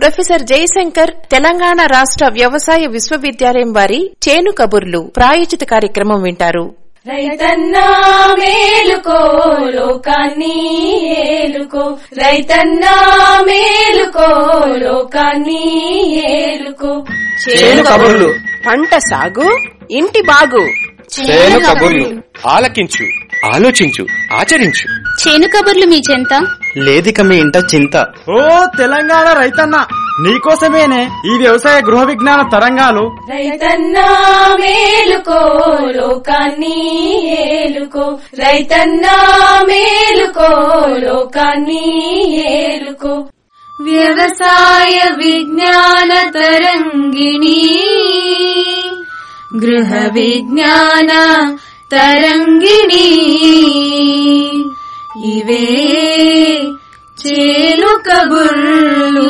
professor Jayashankar Telangana రాష్ట్ర వ్యవసాయ విశ్వవిద్యాలయం వారి చేను కబుర్లు ప్రాయోజిత కార్యక్రమం వింటారు రైతన్నా మేలుకో లోకాన్ని ఏలుకో రైతన్నా మేలుకో లోకాన్ని ఏలుకో చేను కబుర్లు పంట సాగు ఇంటి బాగు చేను కబుర్లు ఆలకించు ఆలోచించు ఆచరించు చేను కబుర్లు మీ చెంత లేదిక మీ ఇంట చింత ఓ తెలంగాణ రైతన్న నీకోసమేనే ఈ వ్యవసాయ గృహ విజ్ఞాన తరంగాలు రైతన్నా మేలుకో లోకాన్ని ఏలుకో రైతన్నా మేలుకో లోకాన్ని ఏలుకో వ్యవసాయ విజ్ఞాన తరంగిణి గృహ విజ్ఞాన తరంగిణి ఇవే చేలు కబుర్లు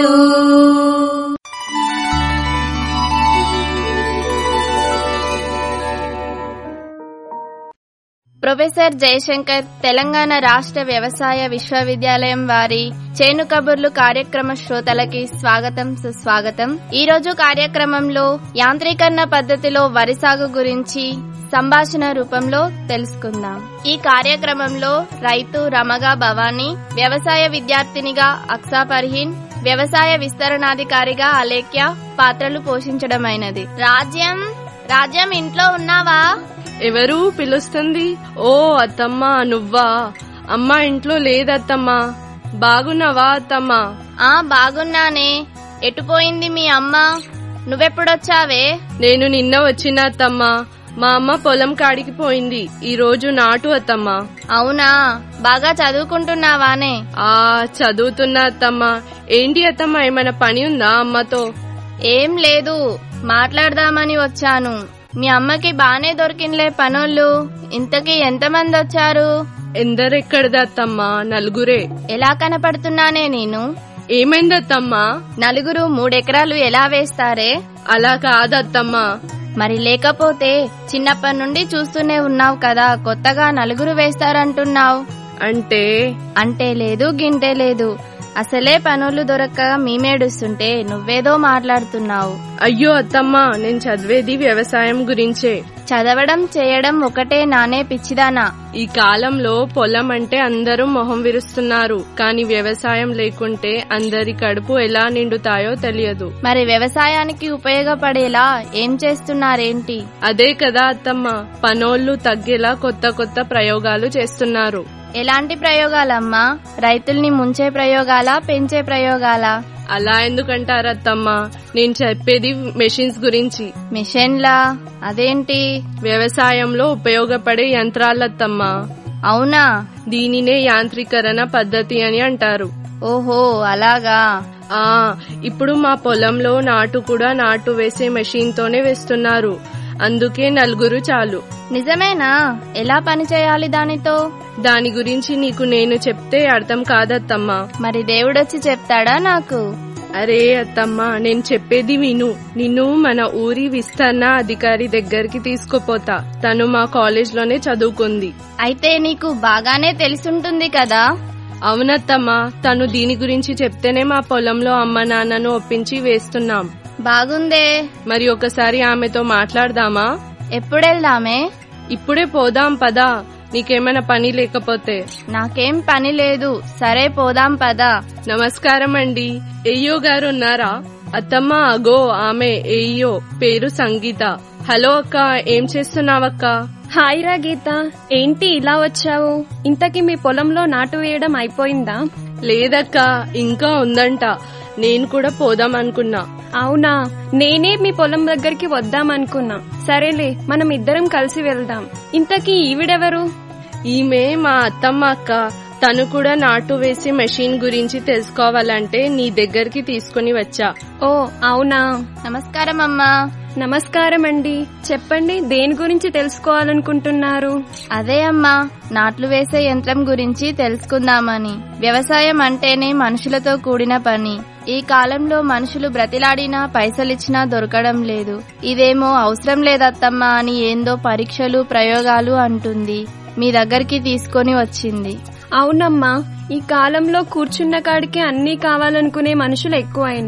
ప్రొఫెసర్ జయశంకర్ తెలంగాణ రాష్ట్ర వ్యవసాయ విశ్వవిద్యాలయం వారి చేను కబుర్లు కార్యక్రమ శ్రోతలకి స్వాగతం సుస్వాగతం ఈ రోజు కార్యక్రమంలో యాంత్రీకరణ పద్ధతిలో వరి సాగు గురించి సంభాషణ రూపంలో తెలుసుకుందాం ఈ కార్యక్రమంలో రైతు రమగా భవానీ వ్యవసాయ విద్యార్థినిగా అక్సా పర్హీన్ వ్యవసాయ విస్తరణాధికారిగా అలేఖ్య పాత్రలు పోషించడమైనది రాజ్యం రాజ్యం ఇంట్లో ఉన్నావా ఎవరు పిలుస్తుంది ఓ అత్తమ్మ నువ్వా అమ్మ ఇంట్లో లేదత్తమ్మా బాగున్నావా అత్తమ్మా ఆ బాగున్నానే ఎటుపోయింది మీ అమ్మ నువ్వెప్పుడొచ్చావే నేను నిన్న వచ్చిన అత్తమ్మా మా అమ్మ పొలం కాడికి పోయింది ఈ రోజు నాటు అత్తమ్మా అవునా బాగా చదువుకుంటున్నావానే ఆ చదువుతున్నా అత్తమ్మా ఏంటి అత్తమ్మా ఏమైనా పని ఉందా అమ్మతో ఏం లేదు మాట్లాడదామని వచ్చాను మీ అమ్మకి బానే దొరికినలే పనోళ్ళు ఇంతకీ ఎంతమంది వచ్చారు ఎందరెక్కడిది అత్తమ్మా నలుగురే ఎలా కనపడుతున్నానే నేను ఏమైందత్తమ్మా నలుగురు మూడెకరాలు ఎలా వేస్తారే అలా కాదత్తమ్మా మరి లేకపోతే చిన్నప్పటి నుండి చూస్తూనే ఉన్నావు కదా కొత్తగా నలుగురు వేస్తారంటున్నావు అంటే అంటే లేదు గింటే లేదు అసలే పనులు దొరక్క మేమేడుస్తుంటే నువ్వేదో మాట్లాడుతున్నావు అయ్యో అత్తమ్మా నేను చదివేది వ్యవసాయం గురించే చదవడం చేయడం ఒకటే నానే పిచ్చిదానా ఈ కాలంలో పొలం అంటే అందరూ మొహం విరుస్తున్నారు కానీ వ్యవసాయం లేకుంటే అందరి కడుపు ఎలా నిండుతాయో తెలియదు మరి వ్యవసాయానికి ఉపయోగపడేలా ఏం చేస్తున్నారేంటి అదే కదా అత్తమ్మ పనోళ్ళు తగ్గేలా కొత్త కొత్త ప్రయోగాలు చేస్తున్నారు ఎలాంటి ప్రయోగాలమ్మా రైతుల్ని ముంచే ప్రయోగాలా పెంచే ప్రయోగాలా అలా ఎందుకంటారు అత్తమ్మ నేను చెప్పేది మెషిన్స్ గురించి మిషన్లా అదేంటి వ్యవసాయంలో ఉపయోగపడే యంత్రాలత్తమ్మ అవునా దీనినే యాంత్రీకరణ పద్ధతి అని అంటారు ఓహో అలాగా ఆ ఇప్పుడు మా పొలంలో నాటు కూడా నాటు వేసే మెషిన్ తోనే వేస్తున్నారు అందుకే నలుగురు చాలు నిజమేనా ఎలా పని చేయాలి దానితో దాని గురించి నీకు నేను చెప్తే అర్థం కాదత్తమ్మా మరి దేవుడొచ్చి చెప్తాడా నాకు అరే అత్తమ్మా నేను చెప్పేది విను నిన్ను మన ఊరి విస్తరణ అధికారి దగ్గరికి తీసుకుపోతా తను మా కాలేజ్ లోనే చదువుకుంది అయితే నీకు బాగానే తెలిసుంటుంది కదా అవునత్తమ్మా తను దీని గురించి చెప్తేనే మా పొలంలో అమ్మ నాన్నను ఒప్పించి వేస్తున్నాం బాగుందే మరి ఒకసారి ఆమెతో మాట్లాడదామా ఎప్పుడెళ్దామే ఇప్పుడే పోదాం పదా నీకేమైనా పని లేకపోతే నాకేం పని లేదు సరే పోదాం పదా నమస్కారం అండి ఎయ్యో గారు ఉన్నారా అత్తమ్మ అగో ఆమె ఎయ్యో పేరు సంగీత హలో అక్క ఏం చేస్తున్నావక్క హాయ్ రా గీత ఏంటి ఇలా వచ్చావు ఇంతకీ మీ పొలంలో నాటు వేయడం అయిపోయిందా లేదక్క ఇంకా ఉందంట నేను కూడా పోదాం అనుకున్నా అవునా నేనే మీ పొలం దగ్గరికి వద్దామనుకున్నా సరేలే మనం ఇద్దరం కలిసి వెళ్దాం ఇంతకీ ఈవిడెవరు ఈమె మా అత్తమ్మ అక్క తను కూడా నాటు వేసే మెషిన్ గురించి తెలుసుకోవాలంటే నీ దగ్గరికి తీసుకుని వచ్చా ఓ అవునా నమస్కారం అమ్మా నమస్కారం అండి చెప్పండి దేని గురించి తెలుసుకోవాలనుకుంటున్నారు అదే అమ్మా నాట్లు వేసే యంత్రం గురించి తెలుసుకుందామని వ్యవసాయం అంటేనే మనుషులతో కూడిన పని ఈ కాలంలో మనుషులు బ్రతిలాడినా పైసలిచ్చినా దొరకడం లేదు ఇదేమో అవసరం లేదత్తమ్మా అని ఏందో పరీక్షలు ప్రయోగాలు అంటుంది మీ దగ్గరికి తీసుకొని వచ్చింది అవునమ్మా ఈ కాలంలో కూర్చున్న కాడికి అన్నీ కావాలనుకునే మనుషులు ఎక్కువైనరు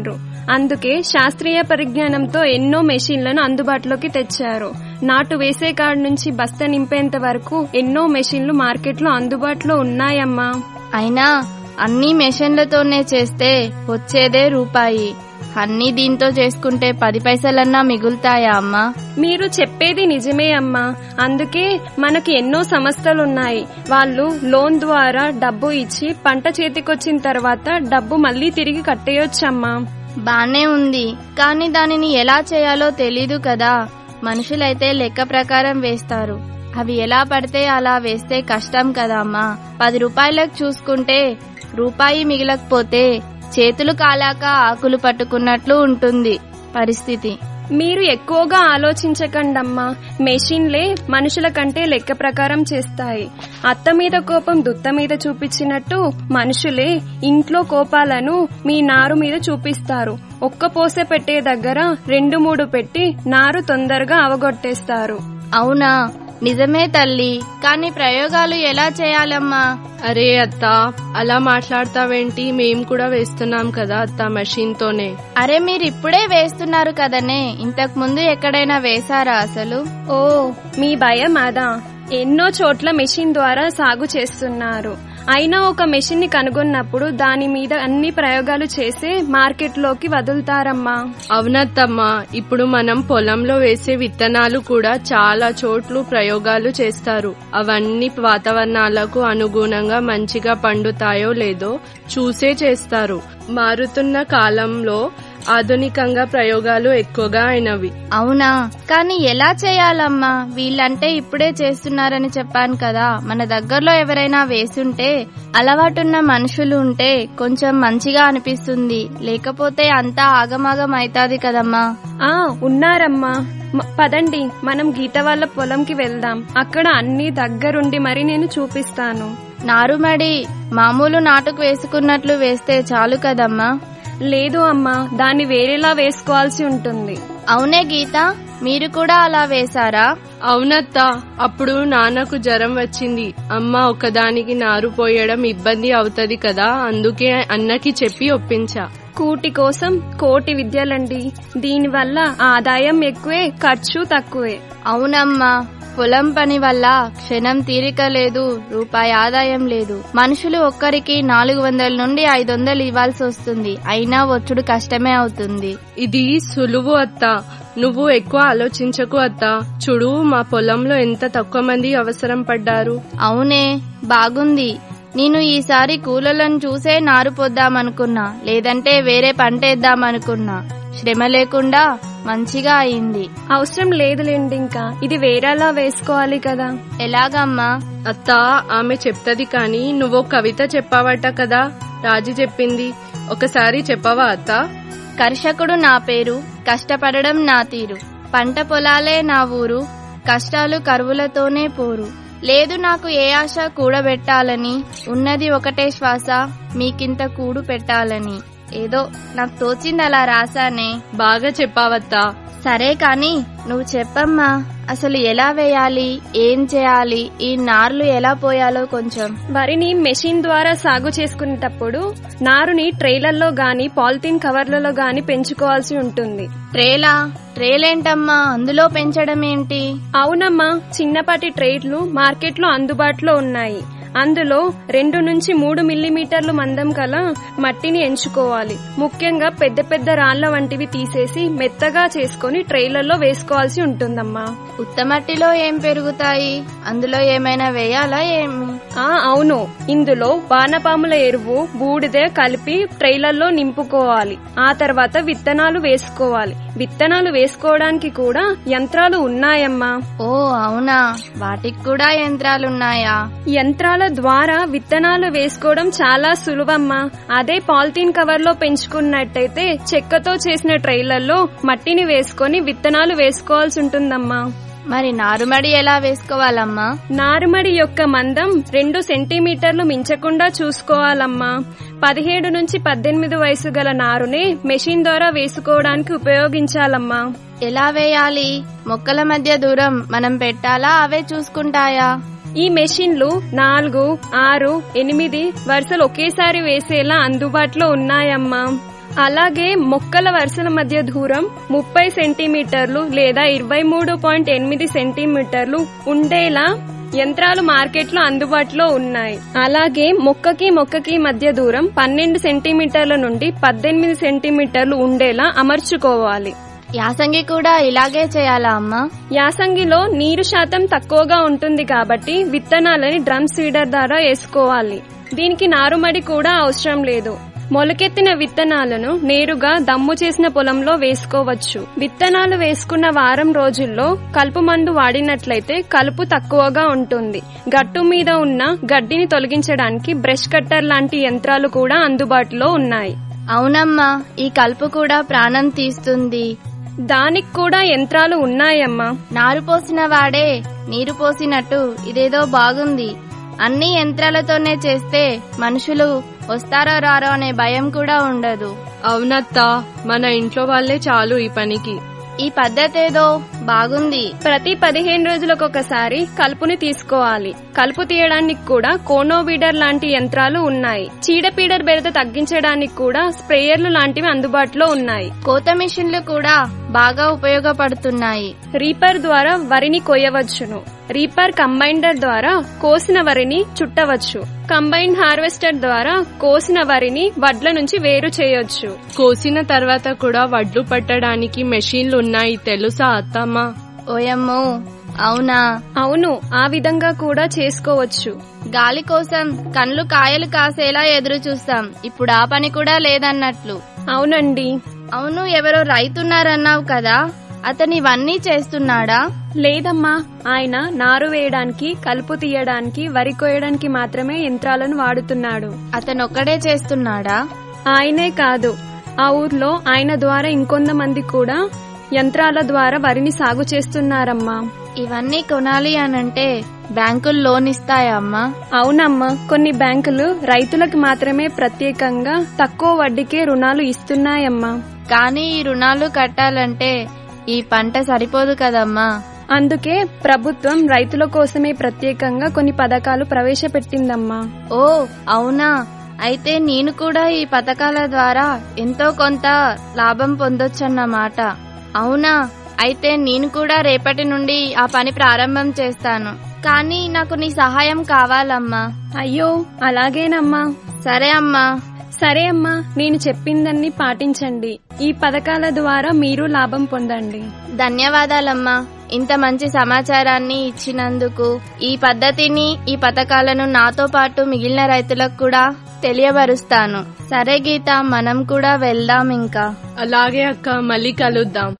అందుకే శాస్త్రీయ పరిజ్ఞానంతో ఎన్నో మెషిన్లను అందుబాటులోకి తెచ్చారు నాటు వేసే కాడ నుంచి బస్త నింపేంత వరకు ఎన్నో మెషిన్లు మార్కెట్లో అందుబాటులో ఉన్నాయమ్మా అయినా అన్ని మెషిన్లతోనే చేస్తే వచ్చేదే రూపాయి అన్నీ దీంతో చేసుకుంటే పది పైసలన్నా మిగులుతాయా అమ్మా మీరు చెప్పేది నిజమే అమ్మా అందుకే మనకి ఎన్నో సంస్థలున్నాయి వాళ్ళు లోన్ ద్వారా డబ్బు ఇచ్చి పంట చేతికొచ్చిన తర్వాత డబ్బు మళ్ళీ తిరిగి కట్టేయొచ్చమ్మా బానే ఉంది కానీ దానిని ఎలా చేయాలో తెలీదు కదా మనుషులైతే లెక్క ప్రకారం వేస్తారు అవి ఎలా పడితే అలా వేస్తే కష్టం కదా అమ్మా పది రూపాయలకు చూసుకుంటే రూపాయి మిగిలకపోతే చేతులు కాలాక ఆకులు పట్టుకున్నట్లు ఉంటుంది పరిస్థితి మీరు ఎక్కువగా ఆలోచించకండమ్మా మెషిన్లే మనుషుల కంటే లెక్క ప్రకారం చేస్తాయి అత్త మీద కోపం దుత్త మీద చూపించినట్టు మనుషులే ఇంట్లో కోపాలను మీ నారు మీద చూపిస్తారు ఒక్క పోసె పెట్టే దగ్గర రెండు మూడు పెట్టి నారు తొందరగా అవగొట్టేస్తారు అవునా నిజమే తల్లి కానీ ప్రయోగాలు ఎలా చేయాలమ్మా అరే అత్త అలా మాట్లాడతావేంటి మేం కూడా వేస్తున్నాం కదా అత్త మషిన్ తోనే అరే మీరు ఇప్పుడే వేస్తున్నారు కదనే ఇంతకు ముందు ఎక్కడైనా వేశారా అసలు ఓ మీ భయం అదా ఎన్నో చోట్ల మెషిన్ ద్వారా సాగు చేస్తున్నారు అయినా ఒక మెషిన్ ని కనుగొన్నప్పుడు దాని మీద అన్ని ప్రయోగాలు చేసే మార్కెట్లోకి వదులుతారమ్మా అవునత్తమ్మా ఇప్పుడు మనం పొలంలో వేసే విత్తనాలు కూడా చాలా చోట్లు ప్రయోగాలు చేస్తారు అవన్నీ వాతావరణాలకు అనుగుణంగా మంచిగా పండుతాయో లేదో చూసే చేస్తారు మారుతున్న కాలంలో ఆధునికంగా ప్రయోగాలు ఎక్కువగా అయినవి అవునా కానీ ఎలా చేయాలమ్మా వీళ్ళంటే ఇప్పుడే చేస్తున్నారని చెప్పాను కదా మన దగ్గరలో ఎవరైనా వేసుంటే అలవాటున్న మనుషులు ఉంటే కొంచెం మంచిగా అనిపిస్తుంది లేకపోతే అంతా ఆగమాగం అయితాది కదమ్మా ఆ ఉన్నారమ్మా మ- పదండి మనం గీత వాళ్ళ పొలంకి వెళ్దాం అక్కడ అన్ని దగ్గరుండి మరి నేను చూపిస్తాను నారుమడి మామూలు నాటుకు వేసుకున్నట్లు వేస్తే చాలు కదమ్మా లేదు అమ్మా దాన్ని వేరేలా వేసుకోవాల్సి ఉంటుంది అవునే గీత మీరు కూడా అలా వేశారా అవునత్త అప్పుడు నాన్నకు జ్వరం వచ్చింది అమ్మ ఒకదానికి నారు పోయడం ఇబ్బంది అవుతది కదా అందుకే అన్నకి చెప్పి ఒప్పించా కూటి కోసం కోటి విద్యలండి దీనివల్ల ఆదాయం ఎక్కువే ఖర్చు తక్కువే అవునమ్మా పొలం పని వల్ల క్షణం తీరిక లేదు రూపాయి ఆదాయం లేదు మనుషులు ఒక్కరికి నాలుగు వందల నుండి ఐదు వందలు ఇవ్వాల్సి వస్తుంది అయినా వచ్చుడు కష్టమే అవుతుంది ఇది సులువు అత్త నువ్వు ఎక్కువ ఆలోచించకు అత్త చూడు మా పొలంలో ఎంత తక్కువ మంది అవసరం పడ్డారు అవునే బాగుంది నేను ఈసారి కూలలను చూసే నారు పొద్దామనుకున్నా లేదంటే వేరే పంటేద్దామనుకున్నా శ్రమ లేకుండా మంచిగా అయింది అవసరం లేదులేండి ఇంకా ఇది వేరేలా వేసుకోవాలి కదా ఎలాగమ్మా అత్త ఆమె చెప్తది కానీ నువ్వు కవిత చెప్పావట కదా రాజీ చెప్పింది ఒకసారి చెప్పవా అత్త కర్షకుడు నా పేరు కష్టపడడం నా తీరు పంట పొలాలే నా ఊరు కష్టాలు కరువులతోనే పోరు లేదు నాకు ఏ ఆశ కూడబెట్టాలని ఉన్నది ఒకటే శ్వాస మీకింత కూడు పెట్టాలని ఏదో నాకు తోచింది అలా రాసానే బాగా చెప్పావత్తా సరే కాని నువ్వు చెప్పమ్మా అసలు ఎలా వేయాలి ఏం చేయాలి ఈ నార్లు ఎలా పోయాలో కొంచెం వరిని మెషిన్ ద్వారా సాగు చేసుకునేటప్పుడు నారుని ట్రైలర్లో గాని పాలిథిన్ కవర్లలో గాని పెంచుకోవాల్సి ఉంటుంది ట్రేలా ట్రేలేంటమ్మా అందులో పెంచడం ఏంటి అవునమ్మా చిన్నపాటి ట్రైడ్లు మార్కెట్లో అందుబాటులో ఉన్నాయి అందులో రెండు నుంచి మూడు మిల్లీమీటర్లు మందం గల మట్టిని ఎంచుకోవాలి ముఖ్యంగా పెద్ద పెద్ద రాళ్ల వంటివి తీసేసి మెత్తగా చేసుకొని ట్రైలర్లో వేసుకోవాల్సి ఉంటుందమ్మా ఉత్తమట్టిలో ఏం పెరుగుతాయి అందులో ఏమైనా వేయాలా ఏమి ఆ అవును ఇందులో వానపాముల ఎరువు బూడిద కలిపి ట్రైలర్లో నింపుకోవాలి ఆ తర్వాత విత్తనాలు వేసుకోవాలి విత్తనాలు వేసుకోవడానికి కూడా యంత్రాలు ఉన్నాయమ్మా ఓ అవునా వాటికి కూడా యంత్రాలున్నాయా యంత్రాల ద్వారా విత్తనాలు వేసుకోవడం చాలా సులువమ్మా అదే పాలిథీన్ కవర్ లో పెంచుకున్నట్టయితే చెక్కతో చేసిన ట్రైలర్లో మట్టిని వేసుకొని విత్తనాలు వేసుకోవాల్సి ఉంటుందమ్మా మరి నారుమడి ఎలా వేసుకోవాలమ్మా నారుమడి యొక్క మందం రెండు సెంటీమీటర్లు మించకుండా చూసుకోవాలమ్మా పదిహేడు నుంచి పద్దెనిమిది వయసు గల నారునే మెషిన్ ద్వారా వేసుకోవడానికి ఉపయోగించాలమ్మా ఎలా వేయాలి మొక్కల మధ్య దూరం మనం పెట్టాలా అవే చూసుకుంటాయా ఈ మెషిన్లు నాలుగు ఆరు ఎనిమిది వరుసలు ఒకేసారి వేసేలా అందుబాటులో ఉన్నాయమ్మా అలాగే మొక్కల వరుసల మధ్య దూరం ముప్పై సెంటీమీటర్లు లేదా ఇరవై మూడు పాయింట్ ఎనిమిది సెంటీమీటర్లు ఉండేలా యంత్రాలు మార్కెట్లో అందుబాటులో ఉన్నాయి అలాగే మొక్కకి మొక్కకి మధ్య దూరం పన్నెండు సెంటీమీటర్ల నుండి పద్దెనిమిది సెంటీమీటర్లు ఉండేలా అమర్చుకోవాలి యాసంగి కూడా ఇలాగే చేయాలా అమ్మా యాసంగిలో నీరు శాతం తక్కువగా ఉంటుంది కాబట్టి విత్తనాలని డ్రమ్ సీడర్ ద్వారా వేసుకోవాలి దీనికి నారుమడి కూడా అవసరం లేదు మొలకెత్తిన విత్తనాలను నేరుగా దమ్ము చేసిన పొలంలో వేసుకోవచ్చు విత్తనాలు వేసుకున్న వారం రోజుల్లో కలుపు మందు వాడినట్లయితే కలుపు తక్కువగా ఉంటుంది గట్టు మీద ఉన్న గడ్డిని తొలగించడానికి బ్రష్ కట్టర్ లాంటి యంత్రాలు కూడా అందుబాటులో ఉన్నాయి అవునమ్మా ఈ కలుపు కూడా ప్రాణం తీస్తుంది దానికి కూడా యంత్రాలు ఉన్నాయమ్మా నారు పోసిన వాడే నీరు పోసినట్టు ఇదేదో బాగుంది అన్ని యంత్రాలతోనే చేస్తే మనుషులు వస్తారో రారో అనే భయం కూడా ఉండదు అవునత్తా మన ఇంట్లో వాళ్ళే చాలు ఈ పనికి ఈ పద్ధతి ఏదో బాగుంది ప్రతి పదిహేను రోజులకు ఒకసారి కలుపుని తీసుకోవాలి కలుపు తీయడానికి కూడా కోనోవీడర్ లాంటి యంత్రాలు ఉన్నాయి చీడపీడర్ బెడత తగ్గించడానికి కూడా స్ప్రేయర్లు లాంటివి అందుబాటులో ఉన్నాయి కోత మిషన్లు కూడా బాగా ఉపయోగపడుతున్నాయి రీపర్ ద్వారా వరిని కొయ్యవచ్చును రీపర్ కంబైండర్ ద్వారా కోసిన వరిని చుట్టవచ్చు కంబైన్డ్ హార్వెస్టర్ ద్వారా కోసిన వరిని వడ్ల నుంచి వేరు చేయొచ్చు కోసిన తర్వాత కూడా వడ్లు పట్టడానికి మెషిన్లు ఉన్నాయి తెలుసా అత్తమ్మా ఓయమ్మో అవునా అవును ఆ విధంగా కూడా చేసుకోవచ్చు గాలి కోసం కండ్లు కాయలు కాసేలా ఎదురు చూస్తాం ఇప్పుడు ఆ పని కూడా లేదన్నట్లు అవునండి అవును ఎవరో రైతున్నారన్నావు కదా అతను ఇవన్నీ చేస్తున్నాడా లేదమ్మా ఆయన నారు వేయడానికి కలుపు తీయడానికి వరి కోయడానికి మాత్రమే యంత్రాలను వాడుతున్నాడు అతను ఒక్కడే చేస్తున్నాడా ఆయనే కాదు ఆ ఊర్లో ఆయన ద్వారా ఇంకొంతమంది కూడా యంత్రాల ద్వారా వరిని సాగు చేస్తున్నారమ్మా ఇవన్నీ కొనాలి అనంటే బ్యాంకులు లోన్ ఇస్తాయా అమ్మా అవునమ్మా కొన్ని బ్యాంకులు రైతులకు మాత్రమే ప్రత్యేకంగా తక్కువ వడ్డీకే రుణాలు ఇస్తున్నాయమ్మా కానీ ఈ రుణాలు కట్టాలంటే ఈ పంట సరిపోదు కదమ్మా అందుకే ప్రభుత్వం రైతుల కోసమే ప్రత్యేకంగా కొన్ని పథకాలు ప్రవేశపెట్టిందమ్మా ఓ అవునా అయితే నేను కూడా ఈ పథకాల ద్వారా ఎంతో కొంత లాభం పొందొచ్చన్నమాట అవునా అయితే నేను కూడా రేపటి నుండి ఆ పని ప్రారంభం చేస్తాను కానీ నాకు నీ సహాయం కావాలమ్మా అయ్యో అలాగేనమ్మా సరే అమ్మా సరే అమ్మా నేను చెప్పిందన్నీ పాటించండి ఈ పథకాల ద్వారా మీరు లాభం పొందండి ధన్యవాదాలమ్మా ఇంత మంచి సమాచారాన్ని ఇచ్చినందుకు ఈ పద్ధతిని ఈ పథకాలను నాతో పాటు మిగిలిన రైతులకు కూడా తెలియబరుస్తాను సరే గీత మనం కూడా వెళ్దాం ఇంకా అలాగే అక్క మళ్ళీ కలుద్దాం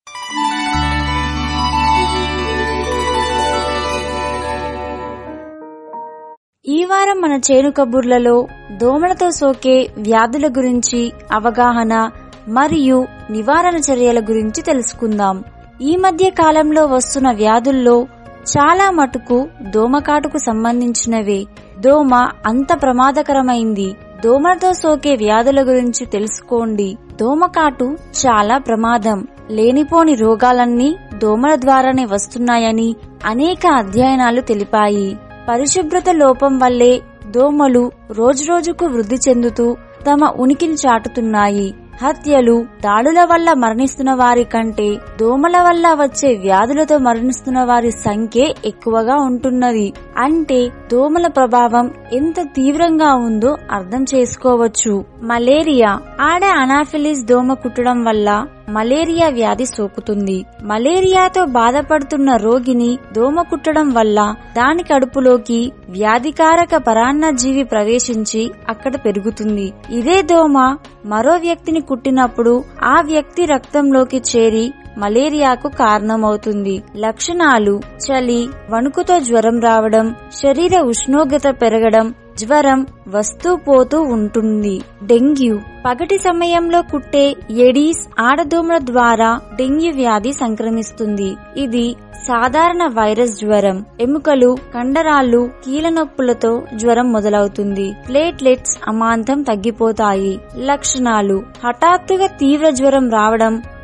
ఈ వారం మన చేను కబుర్లలో దోమలతో సోకే వ్యాధుల గురించి అవగాహన మరియు నివారణ చర్యల గురించి తెలుసుకుందాం ఈ మధ్య కాలంలో వస్తున్న వ్యాధుల్లో చాలా మటుకు దోమకాటుకు సంబంధించినవే దోమ అంత ప్రమాదకరమైంది దోమలతో సోకే వ్యాధుల గురించి తెలుసుకోండి దోమకాటు చాలా ప్రమాదం లేనిపోని రోగాలన్నీ దోమల ద్వారానే వస్తున్నాయని అనేక అధ్యయనాలు తెలిపాయి పరిశుభ్రత లోపం వల్లే దోమలు రోజురోజుకు వృద్ధి చెందుతూ తమ ఉనికిని చాటుతున్నాయి హత్యలు దాడుల వల్ల మరణిస్తున్న వారి కంటే దోమల వల్ల వచ్చే వ్యాధులతో మరణిస్తున్న వారి సంఖ్య ఎక్కువగా ఉంటున్నది అంటే దోమల ప్రభావం ఎంత తీవ్రంగా ఉందో అర్థం చేసుకోవచ్చు మలేరియా ఆడ అనాఫిలిస్ దోమ కుట్టడం వల్ల మలేరియా వ్యాధి సోకుతుంది మలేరియాతో బాధపడుతున్న రోగిని దోమ కుట్టడం వల్ల దాని కడుపులోకి వ్యాధికారక పరాన్నజీవి ప్రవేశించి అక్కడ పెరుగుతుంది ఇదే దోమ మరో వ్యక్తిని కుట్టినప్పుడు ఆ వ్యక్తి రక్తంలోకి చేరి మలేరియాకు కారణమవుతుంది లక్షణాలు చలి వణుకుతో జ్వరం రావడం శరీర ఉష్ణోగ్రత పెరగడం జ్వరం వస్తూ పోతూ ఉంటుంది డెంగ్యూ పగటి సమయంలో కుట్టే ఎడీస్ ఆడదోమల ద్వారా డెంగ్యూ వ్యాధి సంక్రమిస్తుంది ఇది సాధారణ వైరస్ జ్వరం ఎముకలు కండరాలు కీలనొప్పులతో జ్వరం మొదలవుతుంది ప్లేట్లెట్స్ అమాంతం తగ్గిపోతాయి లక్షణాలు హఠాత్తుగా తీవ్ర జ్వరం రావడం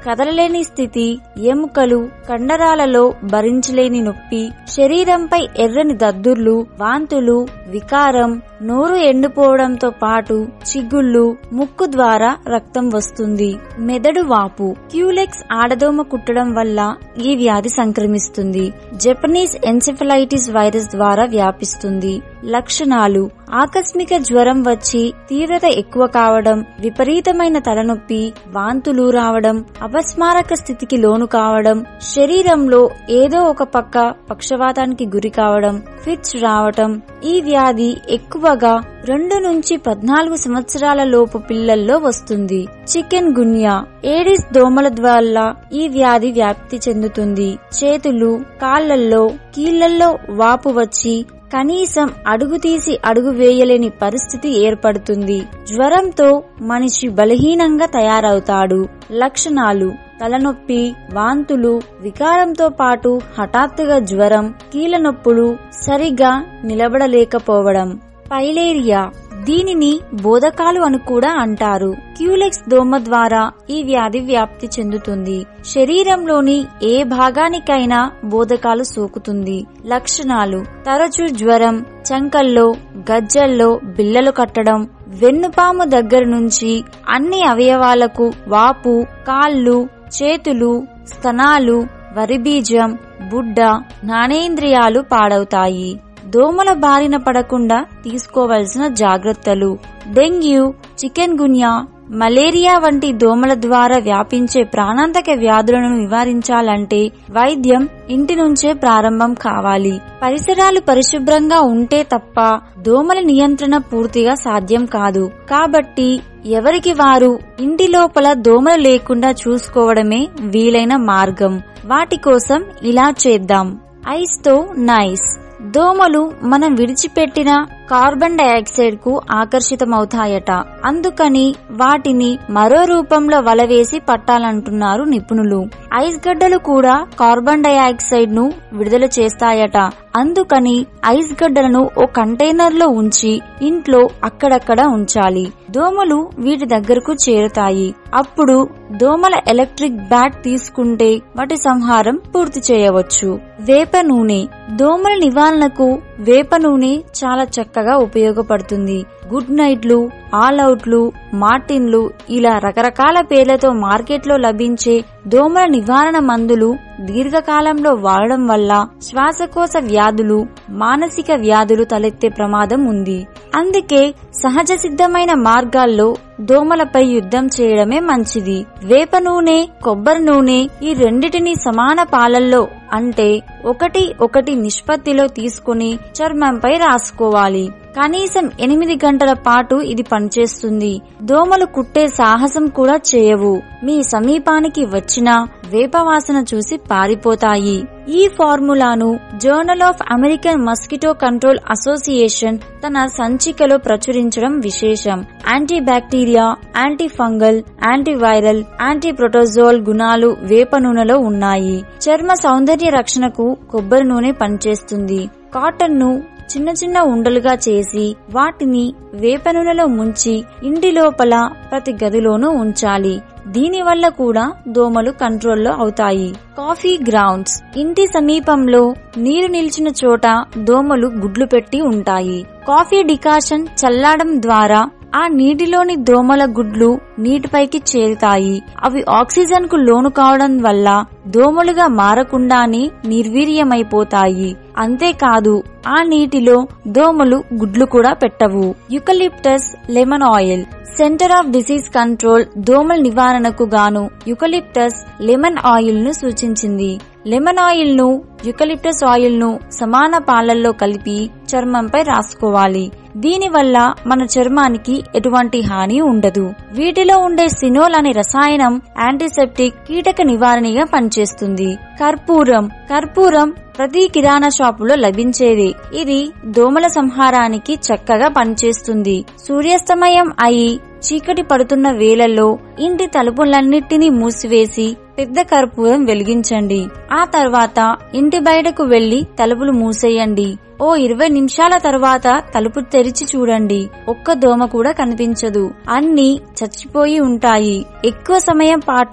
కదలలేని స్థితి ఎముకలు కండరాలలో భరించలేని నొప్పి శరీరంపై ఎర్రని దద్దుర్లు వాంతులు వికారం నోరు ఎండిపోవడంతో పాటు చిగుళ్ళు ముక్కు ద్వారా రక్తం వస్తుంది మెదడు వాపు క్యూలెక్స్ ఆడదోమ కుట్టడం వల్ల ఈ వ్యాధి సంక్రమిస్తుంది జపనీస్ ఎన్సెఫలైటిస్ వైరస్ ద్వారా వ్యాపిస్తుంది లక్షణాలు ఆకస్మిక జ్వరం వచ్చి తీవ్రత ఎక్కువ కావడం విపరీతమైన తలనొప్పి వాంతులు రావడం అపస్మారక స్థితికి లోను కావడం శరీరంలో ఏదో ఒక పక్క పక్షవాతానికి గురి కావడం ఫిట్స్ రావటం ఈ వ్యాధి ఎక్కువగా రెండు నుంచి పద్నాలుగు సంవత్సరాల లోపు పిల్లల్లో వస్తుంది చికెన్ గున్యా ఏడిస్ దోమల వల్ల ఈ వ్యాధి వ్యాప్తి చెందుతుంది చేతులు కాళ్లల్లో కీళ్లల్లో వాపు వచ్చి కనీసం అడుగు తీసి అడుగు వేయలేని పరిస్థితి ఏర్పడుతుంది జ్వరంతో మనిషి బలహీనంగా తయారవుతాడు లక్షణాలు తలనొప్పి వాంతులు వికారంతో పాటు హఠాత్తుగా జ్వరం కీళ్ళ నొప్పులు సరిగా నిలబడలేకపోవడం పైలేరియా దీనిని బోధకాలు అని కూడా అంటారు క్యూలెక్స్ దోమ ద్వారా ఈ వ్యాధి వ్యాప్తి చెందుతుంది శరీరంలోని ఏ భాగానికైనా బోధకాలు సోకుతుంది లక్షణాలు తరచూ జ్వరం చంకల్లో గజ్జల్లో బిల్లలు కట్టడం వెన్నుపాము దగ్గర నుంచి అన్ని అవయవాలకు వాపు కాళ్ళు చేతులు స్తనాలు వరిబీజం బుడ్డ జ్ఞానేంద్రియాలు పాడవుతాయి దోమల బారిన పడకుండా తీసుకోవలసిన జాగ్రత్తలు డెంగ్యూ చికెన్ గున్యా మలేరియా వంటి దోమల ద్వారా వ్యాపించే ప్రాణాంతక వ్యాధులను నివారించాలంటే వైద్యం ఇంటి నుంచే ప్రారంభం కావాలి పరిసరాలు పరిశుభ్రంగా ఉంటే తప్ప దోమల నియంత్రణ పూర్తిగా సాధ్యం కాదు కాబట్టి ఎవరికి వారు ఇంటి లోపల దోమలు లేకుండా చూసుకోవడమే వీలైన మార్గం వాటి కోసం ఇలా చేద్దాం ఐస్ తో నైస్ దోమలు మనం విడిచిపెట్టిన కార్బన్ డయాక్సైడ్ కు ఆకర్షితమవుతాయట అందుకని వాటిని మరో రూపంలో వలవేసి పట్టాలంటున్నారు నిపుణులు ఐస్ గడ్డలు కూడా కార్బన్ డయాక్సైడ్ ను విడుదల చేస్తాయట అందుకని ఐస్ గడ్డలను ఓ కంటైనర్ లో ఉంచి ఇంట్లో అక్కడక్కడ ఉంచాలి దోమలు వీటి దగ్గరకు చేరుతాయి అప్పుడు దోమల ఎలక్ట్రిక్ బ్యాట్ తీసుకుంటే వాటి సంహారం పూర్తి చేయవచ్చు వేప నూనె దోమల నివారణకు వేప నూనె చాలా చక్కగా ఉపయోగపడుతుంది గుడ్ నైట్లు ఆల్ అవుట్లు మార్టిన్లు ఇలా రకరకాల పేర్లతో మార్కెట్లో లభించే దోమల నివారణ మందులు దీర్ఘకాలంలో వాడడం వల్ల శ్వాసకోశ వ్యాధులు మానసిక వ్యాధులు తలెత్తే ప్రమాదం ఉంది అందుకే సహజ సిద్ధమైన మార్గాల్లో దోమలపై యుద్ధం చేయడమే మంచిది వేప నూనె కొబ్బరి నూనె ఈ రెండిటిని సమాన పాలల్లో అంటే ఒకటి ఒకటి నిష్పత్తిలో తీసుకుని చర్మంపై రాసుకోవాలి కనీసం ఎనిమిది గంటల పాటు ఇది పనిచేస్తుంది దోమలు కుట్టే సాహసం కూడా చేయవు మీ సమీపానికి వచ్చినా వేపవాసన చూసి పారిపోతాయి ఈ ఫార్ములాను journal of American mosquito control association తన సంచికలో ప్రచురించడం విశేషం anti bacteria anti fungal antiviral anti protozoal గుణాలు వేప నూనెలో ఉన్నాయి చర్మ సౌందర్య రక్షణకు కొబ్బరి నూనె పనిచేస్తుంది కాటన్ ను చిన్న చిన్న ఉండలుగా చేసి వాటిని వేప నూనెలో ముంచి ఇంటి లోపల ప్రతి గదిలోనూ ఉంచాలి దీనివల్ల కూడా దోమలు కంట్రోల్లో అవుతాయి కాఫీ గ్రౌండ్స్ ఇంటి సమీపంలో నీరు నిలిచిన చోట దోమలు గుడ్లు పెట్టి ఉంటాయి కాఫీ డికాషన్ చల్లాడం ద్వారా ఆ నీటిలోని దోమల గుడ్లు నీటిపైకి చేరుతాయి అవి ఆక్సిజన్ కు లోను కావడం వల్ల దోమలుగా మారకుండానే నిర్వీర్యమైపోతాయి అంతేకాదు ఆ నీటిలో దోమలు గుడ్లు కూడా పెట్టవు eucalyptus lemon oil centre of disease control దోమల నివారణకు గాను యుకలిప్టస్ లెమన్ ఆయిల్ ను సూచించింది లెమన్ ఆయిల్ ను యుకలిప్టస్ ఆయిల్ ను సమాన పాలల్లో కలిపి చర్మంపై రాసుకోవాలి దీనివల్ల మన చర్మానికి ఎటువంటి హాని ఉండదు వీటిలో ఉండే సినోల్ అనే రసాయనం యాంటీసెప్టిక్ కీటక నివారణగా పనిచేస్తుంది కర్పూరం కర్పూరం ప్రతి కిరాణా షాపులో లభించేది ఇది దోమల సంహారానికి చక్కగా పనిచేస్తుంది సూర్యాస్తమయం అయి చీకటి పడుతున్న వేళల్లో ఇంటి తలుపులన్నిటినీ మూసివేసి పెద్ద కర్పూరం వెలిగించండి ఆ తర్వాత ఇంటి బయటకు వెళ్లి తలుపులు మూసేయండి ఓ ఇరవై నిమిషాల తర్వాత తలుపు తెరిచి చూడండి ఒక్క దోమ కూడా కనిపించదు అన్ని చచ్చిపోయి ఉంటాయి ఎక్కువ సమయం పాటు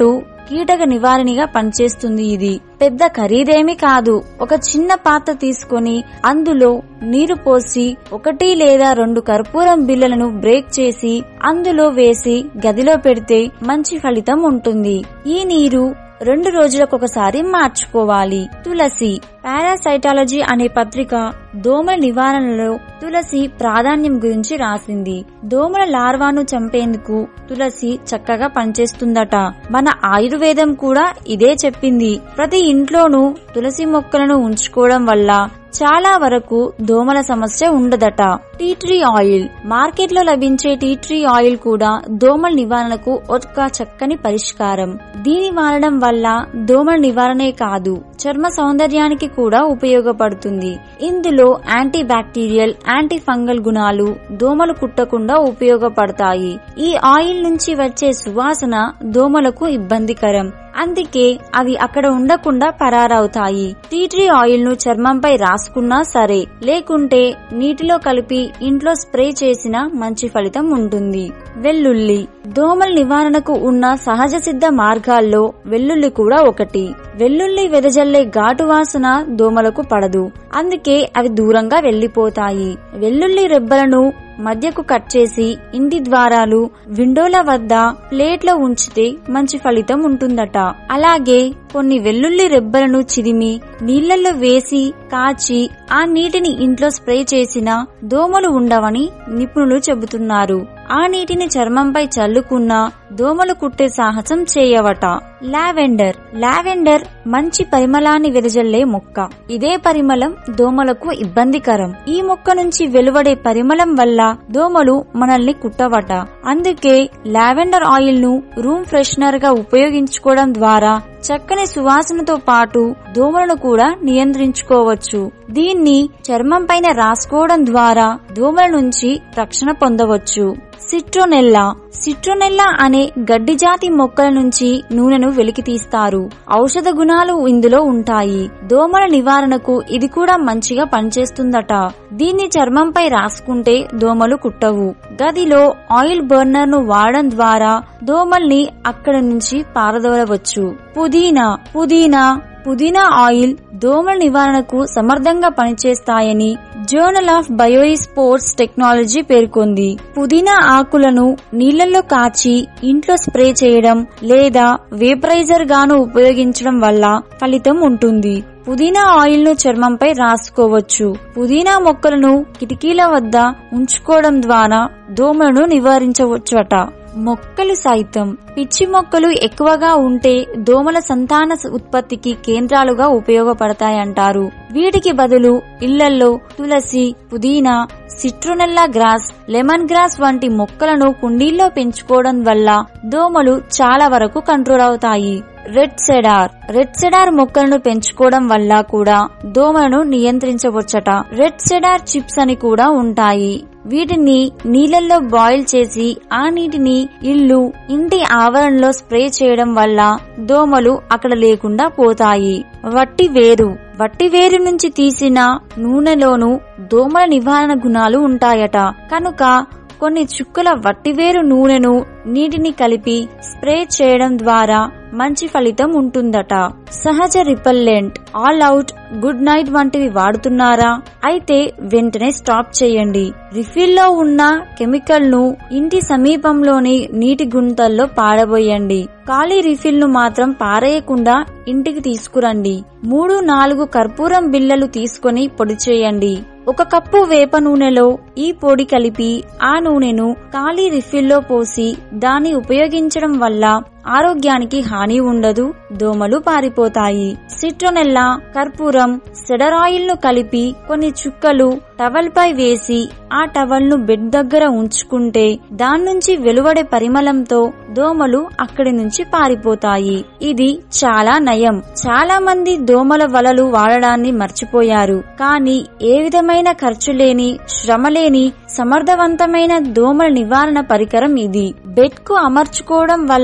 కీటక నివారణగా పనిచేస్తుంది ఇది పెద్ద ఖరీదేమీ కాదు ఒక చిన్న పాత్ర తీసుకొని అందులో నీరు పోసి ఒకటి లేదా రెండు కర్పూరం బిళ్ళలను బ్రేక్ చేసి అందులో వేసి గదిలో పెడితే మంచి ఫలితం ఉంటుంది ఈ నీరు రెండు రోజులకొకసారి మార్చుకోవాలి తులసి పారాసైటాలజీ అనే పత్రిక దోమల నివారణలో తులసి ప్రాధాన్యం గురించి రాసింది దోమల లార్వాను చంపేందుకు తులసి చక్కగా పనిచేస్తుందట మన ఆయుర్వేదం కూడా ఇదే చెప్పింది ప్రతి ఇంట్లోనూ తులసి మొక్కలను ఉంచుకోవడం వల్ల చాలా వరకు దోమల సమస్య ఉండదట టీ ట్రీ ఆయిల్ మార్కెట్ లో లభించే టీ ట్రీ ఆయిల్ కూడా దోమల నివారణకు ఒక చక్కని పరిష్కారం దీని వాడడం వల్ల దోమల నివారణే కాదు చర్మ సౌందర్యానికి కూడా ఉపయోగపడుతుంది ఇందులో యాంటీ బ్యాక్టీరియల్ యాంటీ ఫంగల్ గుణాలు దోమలు కుట్టకుండా ఉపయోగపడతాయి ఈ ఆయిల్ నుంచి వచ్చే సువాసన దోమలకు ఇబ్బందికరం అందుకే అవి అక్కడ ఉండకుండా పరారవుతాయి టీ ట్రీ ఆయిల్ ను చర్మంపై రాసుకున్నా సరే లేకుంటే నీటిలో కలిపి ఇంట్లో స్ప్రే చేసిన మంచి ఫలితం ఉంటుంది వెల్లుల్లి దోమల నివారణకు ఉన్న సహజ సిద్ధ మార్గాల్లో వెల్లుల్లి కూడా ఒకటి వెల్లుల్లి వెదజల్లే ఘాటు వాసన దోమలకు పడదు అందుకే అవి దూరంగా వెళ్లిపోతాయి వెల్లుల్లి రెబ్బలను మధ్యకు కట్ చేసి ఇంటి ద్వారాలు విండోల వద్ద ప్లేట్లో ఉంచితే మంచి ఫలితం ఉంటుందట అలాగే కొన్ని వెల్లుల్లి రెబ్బలను చిదిమి నీళ్లలో వేసి కాచి ఆ నీటిని ఇంట్లో స్ప్రే చేసినా దోమలు ఉండవని నిపుణులు చెబుతున్నారు ఆ నీటిని చర్మంపై చల్లుకున్నా దోమలు కుట్టే సాహసం చేయవట లావెండర్ లావెండర్ మంచి పరిమళాన్ని వెదజల్లే మొక్క ఇదే పరిమళం దోమలకు ఇబ్బందికరం ఈ మొక్క నుంచి వెలువడే పరిమళం వల్ల దోమలు మనల్ని కుట్టవట అందుకే లావెండర్ ఆయిల్ ను రూమ్ ఫ్రెషనర్ గా ఉపయోగించుకోవడం ద్వారా చక్కని సువాసనతో పాటు దోమలను కూడా నియంత్రించుకోవచ్చు దీన్ని చర్మం పైన రాసుకోవడం ద్వారా దోమల నుంచి రక్షణ పొందవచ్చు సిట్రోనెల్లా సిట్రోనెల్లా అనే గడ్డి జాతి మొక్కల నుంచి నూనెను వెలికి తీస్తారు ఔషధ గుణాలు ఇందులో ఉంటాయి దోమల నివారణకు ఇది కూడా మంచిగా పనిచేస్తుందట దీన్ని చర్మంపై రాసుకుంటే దోమలు కుట్టవు గదిలో ఆయిల్ బర్నర్ ను వాడడం ద్వారా దోమల్ని అక్కడి నుంచి పారదోలవచ్చు పుదీనా పుదీనా పుదీనా ఆయిల్ దోమల నివారణకు సమర్థంగా పనిచేస్తాయని జర్నల్ ఆఫ్ బయోయి స్పోర్ట్స్ టెక్నాలజీ పేర్కొంది పుదీనా ఆకులను నీళ్లలో కాచి ఇంట్లో స్ప్రే చేయడం లేదా వేపరైజర్ గాను ఉపయోగించడం వల్ల ఫలితం ఉంటుంది పుదీనా ఆయిల్ ను చర్మంపై రాసుకోవచ్చు పుదీనా మొక్కలను కిటికీల వద్ద ఉంచుకోవడం ద్వారా దోమలను నివారించవచ్చుట మొక్కలు సైతం పిచ్చి మొక్కలు ఎక్కువగా ఉంటే దోమల సంతాన ఉత్పత్తికి కేంద్రాలుగా ఉపయోగపడతాయంటారు వీటికి బదులు ఇళ్లల్లో తులసి పుదీనా సిట్రునెల్లా గ్రాస్ లెమన్ గ్రాస్ వంటి మొక్కలను కుండీల్లో పెంచుకోవడం వల్ల దోమలు చాలా వరకు కంట్రోల్ అవుతాయి రెడ్ సెడార్ రెడ్ సెడార్ మొక్కలను పెంచుకోవడం వల్ల కూడా దోమలను నియంత్రించవచ్చట రెడ్ సెడార్ చిప్స్ అని కూడా ఉంటాయి వీటిని నీళ్ళల్లో బాయిల్ చేసి ఆ నీటిని ఇల్లు ఇంటి ఆవరణలో స్ప్రే చేయడం వల్ల దోమలు అక్కడ లేకుండా పోతాయి వట్టి వేరు వట్టి వేరు నుంచి తీసిన నూనెలోనూ దోమల నివారణ గుణాలు ఉంటాయట కనుక కొన్ని చుక్కల వట్టివేరు నూనెను నీటిని కలిపి స్ప్రే చేయడం ద్వారా మంచి ఫలితం ఉంటుందట సహజ repellent All Out Good Knight వంటివి వాడుతున్నారా అయితే వెంటనే స్టాప్ చేయండి రిఫిల్ లో ఉన్న కెమికల్ ను ఇంటి సమీపంలోని నీటి గుంతల్లో పాడబోయండి ఖాళీ రిఫిల్ ను మాత్రం పారేయకుండా ఇంటికి తీసుకురండి మూడు నాలుగు కర్పూరం బిళ్ళలు తీసుకొని పొడి చేయండి ఒక కప్పు వేప నూనెలో ఈ పొడి కలిపి ఆ నూనెను ఖాళీ రిఫిల్లో పోసి దాన్ని ఉపయోగించడం వల్ల ఆరోగ్యానికి హాని ఉండదు దోమలు పారిపోతాయి సిట్రోనెల్లా కర్పూరం సెడరాయిల్ ను కలిపి కొన్ని చుక్కలు టవల్ పై వేసి ఆ టవల్ ను బెడ్ దగ్గర ఉంచుకుంటే దాని నుంచి వెలువడే పరిమళంతో దోమలు అక్కడి నుంచి పారిపోతాయి ఇది చాలా నయం చాలా మంది దోమల వలలు వాడడాన్ని మర్చిపోయారు కానీ ఏ విధమైన ఖర్చు లేని శ్రమ లేని సమర్థవంతమైన దోమల నివారణ పరికరం ఇది బెడ్ కు అమర్చుకోవడం వల్ల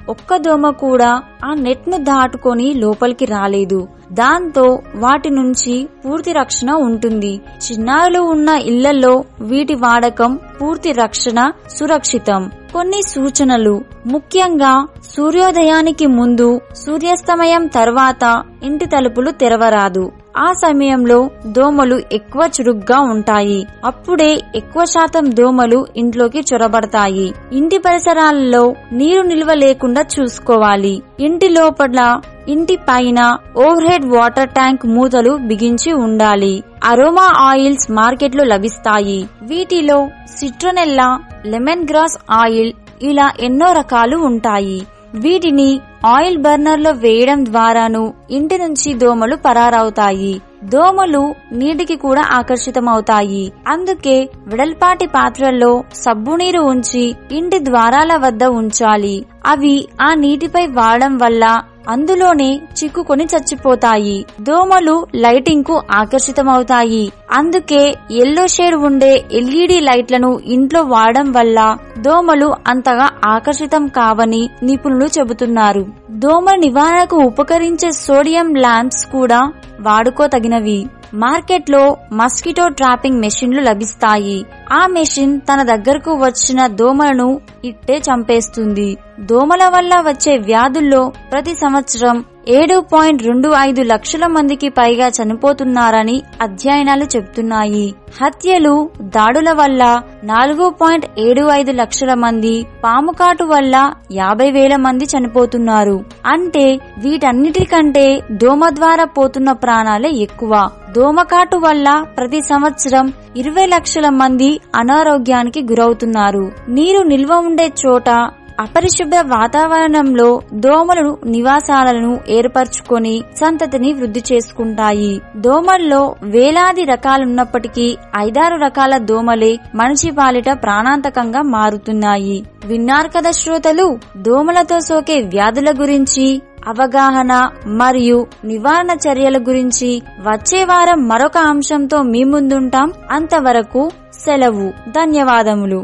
ఒక్క దోమ కూడా ఆ నెట్ ను దాటుకొని లోపలికి రాలేదు దాంతో వాటి నుంచి పూర్తి రక్షణ ఉంటుంది చిన్నారులు ఉన్న ఇళ్లలో వీటి వాడకం పూర్తి రక్షణ సురక్షితం కొన్ని సూచనలు ముఖ్యంగా సూర్యోదయానికి ముందు సూర్యాస్తమయం తర్వాత ఇంటి తలుపులు తెరవరాదు ఆ సమయంలో దోమలు ఎక్కువ చురుగ్గా ఉంటాయి అప్పుడే ఎక్కువ శాతం దోమలు ఇంట్లోకి చొరబడతాయి ఇంటి పరిసరాలలో నీరు నిల్వ లేకుండా చూసుకోవాలి ఇంటి లోపల ఇంటి పైన ఓవర్ హెడ్ వాటర్ ట్యాంక్ మూతలు బిగించి ఉండాలి అరోమా ఆయిల్స్ మార్కెట్లో లభిస్తాయి వీటిలో సిట్రోనెల్లా లెమన్ గ్రాస్ ఆయిల్ ఇలా ఎన్నో రకాలు ఉంటాయి వీటిని ఆయిల్ బర్నర్ లో వేయడం ద్వారాను ఇంటి నుంచి దోమలు పరారవుతాయి దోమలు నీటికి కూడా ఆకర్షితమవుతాయి అందుకే వెడల్పాటి పాత్రల్లో సబ్బు నీరు ఉంచి ఇంటి ద్వారాల వద్ద ఉంచాలి అవి ఆ నీటిపై వాడడం వల్ల అందులోనే చిక్కుకొని చచ్చిపోతాయి దోమలు లైటింగ్ కు ఆకర్షితమవుతాయి అందుకే ఎల్లో షేడ్ ఉండే ఎల్ఈడి లైట్లను ఇంట్లో వాడడం వల్ల దోమలు అంతగా ఆకర్షితం కావని నిపుణులు చెబుతున్నారు దోమ నివారణకు ఉపకరించే సోడియం ల్యాంప్స్ కూడా వాడుకోతగినవి మార్కెట్లో మస్కిటో ట్రాపింగ్ మెషిన్లు లభిస్తాయి ఆ మెషిన్ తన దగ్గరకు వచ్చిన దోమలను ఇట్టే చంపేస్తుంది దోమల వల్ల వచ్చే వ్యాధుల్లో ప్రతి సంవత్సరం ఏడు పాయింట్ రెండు ఐదు లక్షల మందికి పైగా చనిపోతున్నారని అధ్యయనాలు చెబుతున్నాయి హత్యలు దాడుల వల్ల నాలుగు పాయింట్ ఏడు ఐదు లక్షల మంది పాముకాటు వల్ల యాభై వేల మంది చనిపోతున్నారు అంటే వీటన్నిటికంటే దోమ ద్వారా పోతున్న ప్రాణాలే ఎక్కువ దోమకాటు వల్ల ప్రతి సంవత్సరం ఇరవై లక్షల మంది అనారోగ్యానికి గురవుతున్నారు నీరు నిల్వ ఉండే చోట అపరిశుభ్ర వాతావరణంలో దోమలు నివాసాలను ఏర్పరచుకొని సంతతిని వృద్ధి చేసుకుంటాయి దోమల్లో వేలాది రకాలున్నప్పటికీ ఐదారు రకాల దోమలే మనిషి పాలిట ప్రాణాంతకంగా మారుతున్నాయి విన్నారు కదా శ్రోతలు దోమలతో సోకే వ్యాధుల గురించి అవగాహన మరియు నివారణ చర్యల గురించి వచ్చే వారం మరొక అంశంతో మీ ముందుంటాం అంతవరకు సెలవు ధన్యవాదములు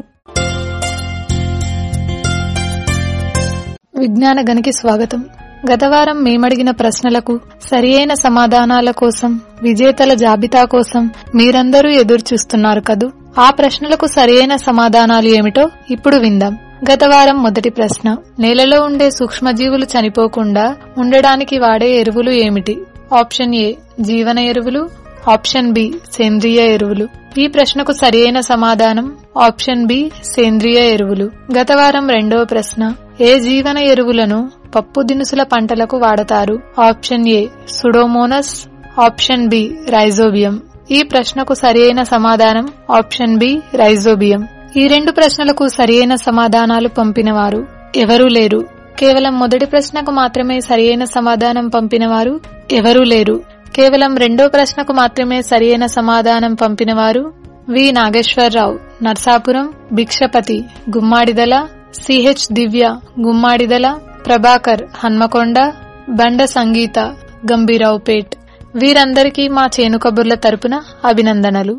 విజ్ఞాన గనికి స్వాగతం గత వారం మేమడిగిన ప్రశ్నలకు సరియైన సమాధానాల కోసం విజేతల జాబితా కోసం మీరందరూ ఎదురు చూస్తున్నారు కదూ ఆ ప్రశ్నలకు సరియైన సమాధానాలు ఏమిటో ఇప్పుడు విందాం గత వారం మొదటి ప్రశ్న నేలలో ఉండే సూక్ష్మజీవులు చనిపోకుండా ఉండడానికి వాడే ఎరువులు ఏమిటి ఆప్షన్ ఏ జీవన ఎరువులు ఆప్షన్ బి సేంద్రియ ఎరువులు ఈ ప్రశ్నకు సరియైన సమాధానం ఆప్షన్ బి సేంద్రియ ఎరువులు గత వారం రెండవ ప్రశ్న ఏ జీవన ఎరువులను పప్పు దినుసుల పంటలకు వాడతారు option A pseudomonas option B rhizobium ఈ ప్రశ్నకు సరియైన సమాధానం ఆప్షన్ బి రైజోబియం ఈ రెండు ప్రశ్నలకు సరియైన సమాధానాలు పంపినవారు ఎవరూ లేరు కేవలం మొదటి ప్రశ్నకు మాత్రమే సరియైన సమాధానం పంపినవారు ఎవరూ లేరు కేవలం రెండో ప్రశ్నకు మాత్రమే సరియైన సమాధానం పంపినవారు వి నాగేశ్వరరావు నర్సాపురం భిక్షపతి గుమ్మాడిదల సిహెచ్ దివ్య గుమ్మాడిదల ప్రభాకర్ హన్మకొండ బండ సంగీత గంభీరావుపేట్ వీరందరికీ మా చేను కబుర్ల తరపున అభినందనలు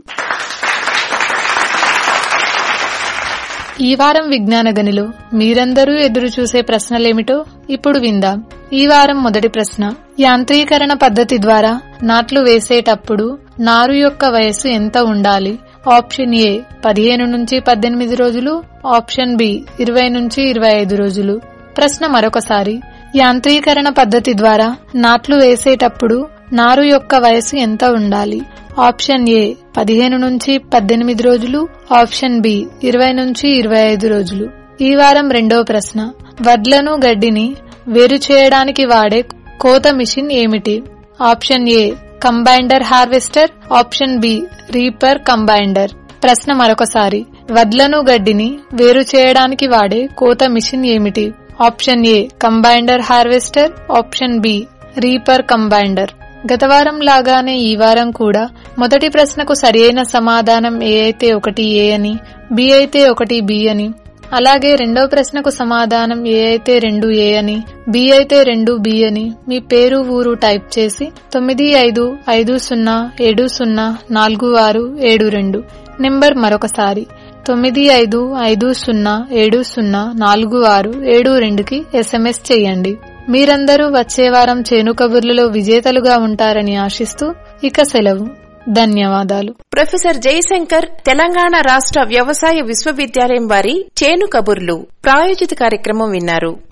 ఈ వారం విజ్ఞాన గనిలో మీరందరూ ఎదురు చూసే ప్రశ్నలేమిటో ఇప్పుడు విందాం ఈ వారం మొదటి ప్రశ్న యాంత్రీకరణ పద్ధతి ద్వారా నాట్లు వేసేటప్పుడు నారు యొక్క వయస్సు ఎంత ఉండాలి ఆప్షన్ ఏ పదిహేను నుంచి పద్దెనిమిది రోజులు ఆప్షన్ బి ఇరవై నుంచి ఇరవై ఐదు రోజులు ప్రశ్న మరొకసారి యాంత్రీకరణ పద్ధతి ద్వారా నాట్లు వేసేటప్పుడు నారు యొక్క వయసు ఎంత ఉండాలి ఆప్షన్ ఏ పదిహేను నుంచి పద్దెనిమిది రోజులు ఆప్షన్ బి ఇరవై నుంచి ఇరవై ఐదు రోజులు ఈ వారం రెండవ ప్రశ్న వడ్లను గడ్డిని వేరు చేయడానికి వాడే కోత మిషన్ ఏమిటి option A combined harvester option B reaper combined ప్రశ్న మరొకసారి వడ్లను గడ్డిని వేరు చేయడానికి వాడే కోత మిషన్ ఏమిటి option A combined harvester option B reaper combined గత వారం లాగానే ఈ వారం కూడా మొదటి ప్రశ్నకు సరియైన సమాధానం ఏ అయితే ఒకటి ఏ అని బి అయితే ఒకటి బి అని అలాగే రెండవ ప్రశ్నకు సమాధానం ఏ అయితే రెండు ఏ అని బి అయితే రెండు బి అని మీ పేరు ఊరు టైప్ చేసి తొమ్మిది ఐదు ఐదు సున్నా ఏడు సున్నా నాలుగు ఆరు ఏడు రెండు నెంబర్ మరొకసారి తొమ్మిది ఐదు ఐదు సున్నా ఏడు సున్నా నాలుగు ఆరు ఏడు రెండుకి ఎస్ఎంఎస్ చేయండి మీరందరూ వచ్చే వారం చేను కబుర్లలో విజేతలుగా ఉంటారని ఆశిస్తూ ఇక సెలవు ధన్యవాదాలు ప్రొఫెసర్ జయశంకర్ తెలంగాణ రాష్ట్ర వ్యవసాయ విశ్వవిద్యాలయం వారి చేను కబుర్లు ప్రాయోజిత కార్యక్రమం విన్నారు